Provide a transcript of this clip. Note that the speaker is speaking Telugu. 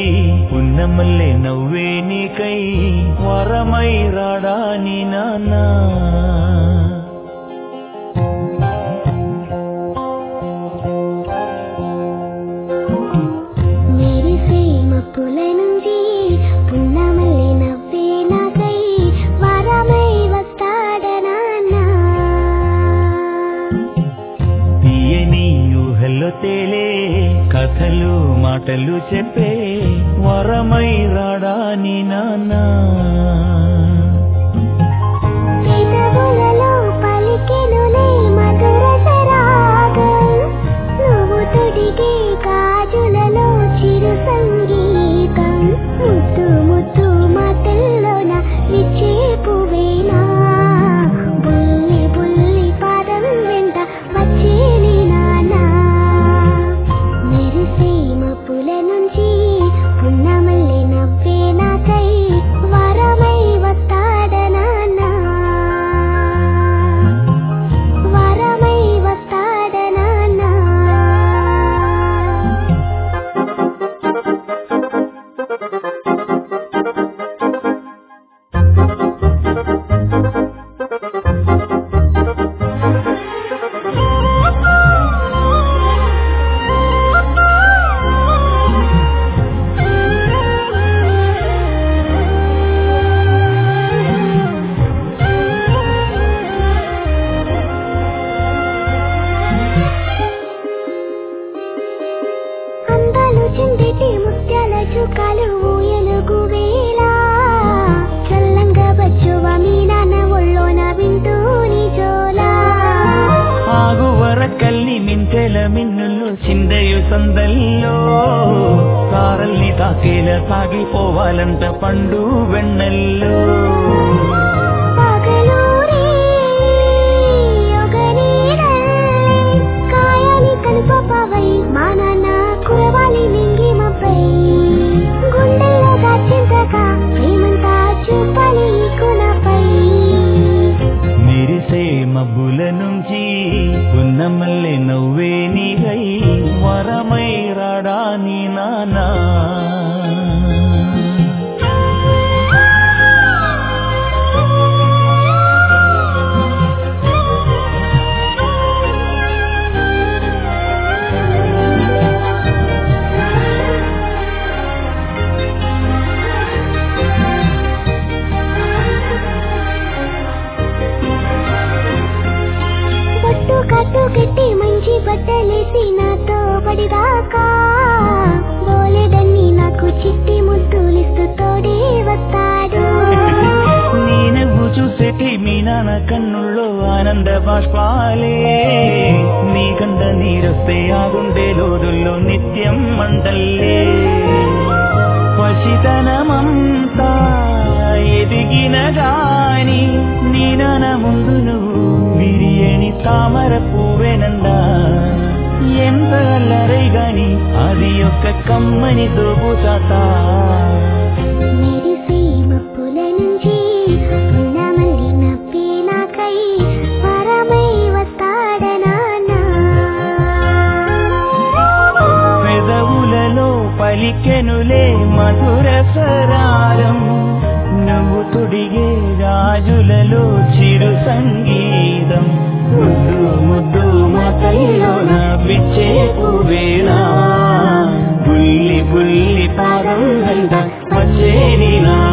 పున్నమల్లే నవ్వే నీకై వరమై రాడాని నానా మెరిసే మప్పుల నుంచి పున్నమల్లి నవ్వే నాకై వరమై వస్తాడనాన్నా తీయని ఊహల్లో తేలే కథలు మాటలు చెప్పే వరమై రాడాని నానా పెదవులలో పలికెనులే మధుర సరాగం నువ్వు తొడిగే గాజులలో చిరు సంగీతం ముద్దు ముద్దు మాటల్లోన విచ్చే పువేనా బుల్లి బుల్లి పాదం వెంట వచ్చేని నానా మెరిసే మప్పుల నుంచి పున్నమల్లి నవ్వే నాకై వరమై వస్తాడనాన్నా వరమై వస్తాడనాన్నా అందాలు చిందిటి ముత్యాల చుక్కలు ఊయలుగు వేళ చల్లంగా వచ్చువ మీ నాన్న ఒళ్ళోన వింటూ నీ జోలా ఆగువర కల్లి మించెల మిన్నులు చిందయు సందల్లో సారల్ని తాకేల సాగిపోవాలంట పండు వెన్నెల్లో పగలూరి యొగనీడై కాయాలి కనుపపవై మా నాన్న కురవాలి మింగిమపై గుండెల్లో దాచింతగా ప్రేమంతా చూపాలి ఈ కునపై మెరిసే మబ్బుల నుంచి పున్నమల్లె నవ్వే నీగై వరమై రాడాని నానా బొట్టు కట్టు కట్టి మంచి బట్టలేసి నాతో పడిదాకా బోలెడన్ని నాకు చిట్టి ముద్దులిస్తూ తోడే వస్తాడు నీ నువ్వు చూసేటి మీ నాన్న కన్నుల్లో ఆనంద బాష్పాలే నీ కంట నీరొస్తే ఆ గుండె లోదుల్లో నిత్యం మంటల్లే పసితనమంతా ఎదిగిన గాని నీ నాన్న ముందు నువ్వు బిరియని తామర పువ్వెనందా ఎంత అల్లరై గాని అది యొక్క కమ్మని దోబుతాతా మెరిసే మప్పుల నుంచి పున్నమల్లి నవ్వే నాకై వరమై వస్తాడనాన్నా పెదవులలో పలికెనులే మధుర సరారం నువ్వు తొడిగే గాజులలో చిరు సంగీతం ముద్దు ముద్దు మాటల్లో నా పిచ్చే పువేనా బుల్లి బుల్లి పాదం వెంట వచ్చే నీ నా